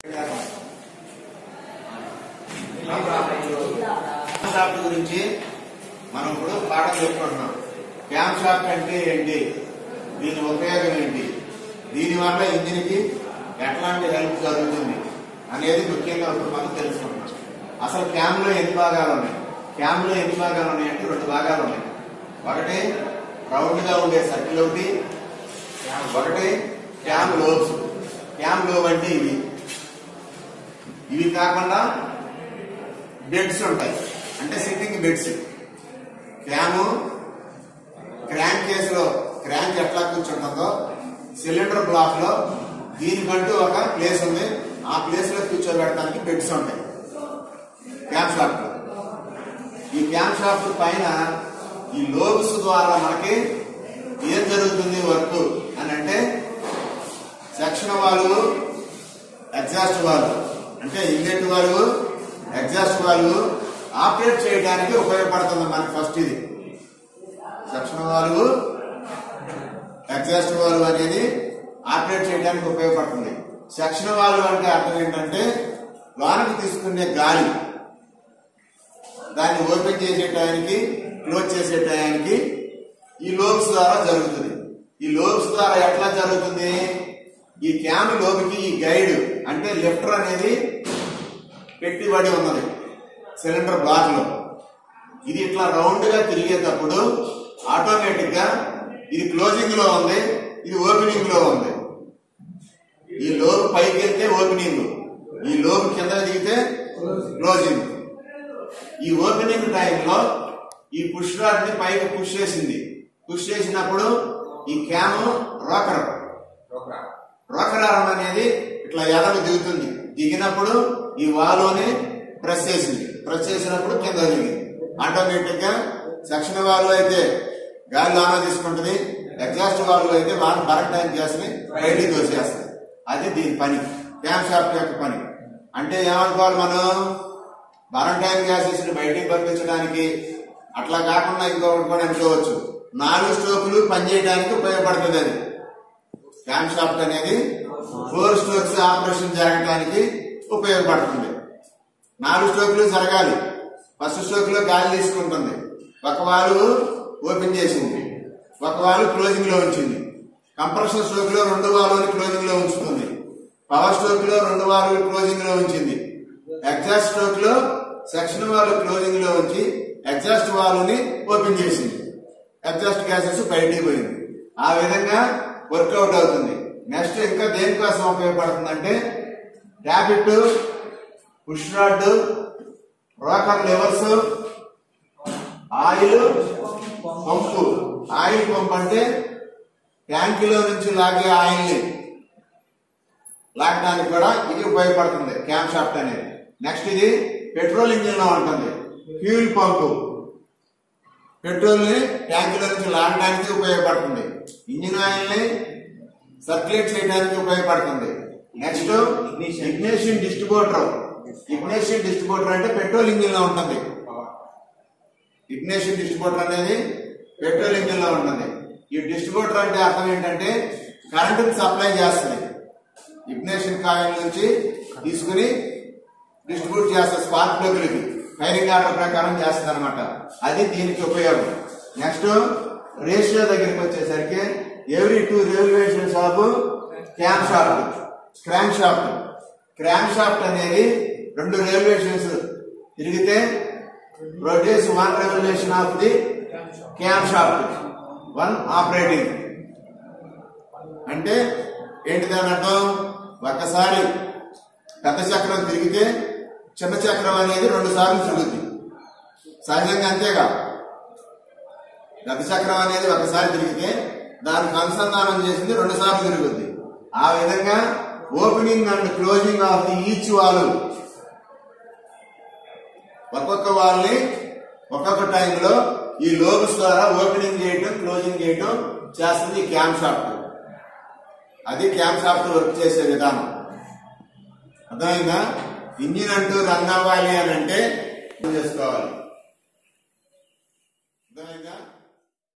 shaft గురించి మనం ఇప్పుడు పాఠం చెప్పుకుంటున్నాం క్యామ్ షాఫ్ట్ అంటే ఏంటి దీని ఉపయోగం ఏంటి దీని వల్ల ఇంజిన్ కి ఎట్లాంటి హెల్ప్ జరుగుతుంది అనేది ముఖ్యంగా ఇప్పుడు మనం తెలుసుకుంటున్నాం అసలు క్యామ్ లో ఎన్ని భాగాలు ఉన్నాయి క్యామ్ లో ఎన్ని భాగాలు ఉన్నాయి అంటే రెండు భాగాలు ఉన్నాయి ఒకటి రౌండ్ గా ఉండే సర్కిల్ ఒకటి ఒకటి క్యామ్ లోబ్స్ క్యామ్ లోబ్ అంటే ఇవి ఇవి కాకుండా బెడ్స్ ఉంటాయి అంటే సిట్టింగ్ బెడ్స్ క్యాము క్రాంక్ కేసులో క్రాంక్ ఎట్లా కూర్చుంటుందో సిలిండర్ బ్లాక్ లో దీనికంటూ ఒక ప్లేస్ ఉంది ఆ ప్లేస్ లో కూర్చోబెట్టడానికి బెడ్స్ ఉంటాయి క్యామ్ షాఫ్ట్ ఈ క్యామ్ షాఫ్ట్ పైన ఈ లోబ్స్ ద్వారా మనకి ఏం జరుగుతుంది వర్క్ అని అంటే సెక్షన్ వాల్వ్ ఎగ్జాస్ట్ వాల్వ్ అంటే inlet valve exhaust valve operate చేయడానికి ఉపయోగపడుతుంది మనకి ఫస్ట్ ఇది సెక్షన్ వాల్వ్ ఎగ్జాస్ట్ వాల్వ్ అనేది ఆపరేట్ చేయడానికి ఉపయోగపడుతుంది సెక్షన్ వాల్వ్ అంటే అర్థం ఏంటంటే లోనకి తీసుకునే గాలి దాన్ని ఓపెన్ చేసే టయానికి క్లోజ్ చేసే టయానికి ఈ లోబ్స్ ద్వారా జరుగుతుంది ఈ లోబ్స్ ద్వారా ఎట్లా జరుగుతుంది ఈ క్యామ్ లోబికి ఈ గైడ్ అంటే లిఫ్టర్ అనేది పెట్టిబడి ఉన్నది సిలిండర్ బ్లాక్ లో ఇది ఇట్లా రౌండ్ గా తిరిగేటప్పుడు ఆటోమేటిక్ గా ఇది క్లోజింగ్ లో ఉంది ఇది ఓపెనింగ్ లో ఉంది ఈ లోబ్ పైకి వెళ్తే ఓపెనింగ్ ఈ లోబ్ కింద దిగితే క్లోజింగ్ ఈ ఓపెనింగ్ టైంలో ఈ పుష్ రాడ్ ని పైకి పుష్ చేసింది పుష్ చేసినప్పుడు ఈ క్యామ్ రోకర్ రోకర్ ఆర్మ్ అనేది ఇట్లా ఎదలు దిగుతుంది దిగినప్పుడు ఈ వాల్వ్ని ప్రెస్ చేసింది ప్రెస్ చేసినప్పుడు కింద దిగింది ఆటోమేటిక్ గా సెక్షన్ వాల్వ్ అయితే గాలి లోన తీసుకుంటుంది ఎగ్జాస్ట్ వాల్వ్ అయితే వాన్ బరక్ టైం గ్యాస్ ని బయటికి తోసేస్తుంది అది దీని పని క్యామ్ షాఫ్ట్ యొక్క పని అంటే ఏమనుకోవాలి మనం బరంటైన్ గ్యాసెస్ ని బయటికి పంపించడానికి అట్లా కాకుండా ఇంకొకటి కూడా అనుకోవచ్చు నాలుగు స్ట్రోకులు పనిచేయడానికి ఉపయోగపడుతుంది అది క్యామ్ షాఫ్ట్ అనేది ఫోర్ స్ట్రోక్స్ ఆపరేషన్ జరగడానికి ఉపయోగపడుతుంది నాలుగు స్ట్రోకులు జరగాలి ఫస్ట్ స్ట్రోక్ లో గాలి తీసుకుంటుంది ఒక వాల్వ్ ఓపెన్ చేసింది ఒక వాల్వ్ క్లోజింగ్ లో ఉంచింది కంప్రెషన్ స్ట్రోక్ లో రెండు వాల్వ్ని క్లోజింగ్ లో ఉంచుతుంది పవర్ స్ట్రోక్ లో రెండు వాల్వ్ క్లోజింగ్ లో ఉంచింది ఎగ్జాస్ట్ స్ట్రోక్ లో సెక్షన్ వాల్వ్ క్లోజింగ్ లో ఉంచి ఎగ్జాస్ట్ వాల్వ్ ని ఓపెన్ చేసింది ఎగ్జాస్ట్ గ్యాసెస్ బయటికి పోయింది ఆ విధంగా వర్కౌట్ అవుతుంది నెక్స్ట్ ఇంకా దేనికోసం ఉపయోగపడుతుందంటే tappet push rod rocker levers oil pump oil pump అంటే ట్యాంకీలో నుంచి లాగే ఆయిల్ ని లాగడానికి కూడా ఇది ఉపయోగపడుతుంది క్యామ్ షాఫ్ట్ అనేది నెక్స్ట్ ఇది పెట్రోల్ ఇంజిన్ లో ఉంటుంది ఫ్యూల్ పంపు పెట్రోల్ ని ట్యాంకుల నుంచి లాగడానికి ఉపయోగపడుతుంది ఇంజిన్ ఆయిల్ ని సర్క్యులేట్ చేయడానికి ఉపయోగపడుతుంది next ignition distributor ignition distributor అంటే పెట్రోల్ ఇంజిన్ లో ఉంటుంది ఇగ్నేషన్ డిస్ట్రిబ్యూటర్ అనేది పెట్రోల్ ఇంజిన్ లో ఉంటుంది ఈ డిస్ట్రిబ్యూటర్ అంటే అర్థం ఏంటంటే కరెంట్ సప్లై చేస్తుంది ఇగ్నేషన్ కాయిల్ నుంచి తీసుకుని డిస్ట్రిబ్యూట్ చేస్తుంది స్పార్క్ ప్లగ్లకి ఫైరింగ్ ఆర్డర్ ప్రకారం చేస్తుంది అనమాట అది దీనికి ఉపయోగం నెక్స్ట్ రేషియో దగ్గరికి వచ్చేసరికి every two revolutions of cam shaft crank shaft crank shaft అనేది రెండు రెవల్యూషన్స్ తిరిగితే produce one revolution of the cam shaft one operating అంటే ఏంటి దాని అర్థం ఒక్కసారి పెద్ద చక్రం తిరిగితే చిన్న చక్రం అనేది రెండు సార్లు తిరుగుద్ది సహజంగా అంతేగా పెద్ద చక్రం అనేది ఒకసారి తిరిగితే దానికి అనుసంధానం చేసింది రెండు సార్లు తిరుగుద్ది ఆ విధంగా opening and closing of the each valve ఒక్కొక్క వాళ్ళని ఒక్కొక్క టైంలో ఈ లోబస్ ద్వారా ఓపెనింగ్ చేయటం క్లోజింగ్ చేయటం చేస్తుంది ఈ క్యామ్ షాఫ్ట్ అది క్యామ్ షాఫ్ట్ వర్క్ చేసే విధానం అర్థమైందా ఇంజిన్ అంటూ రన్ అవ్వాలి అని అంటే చేసుకోవాలి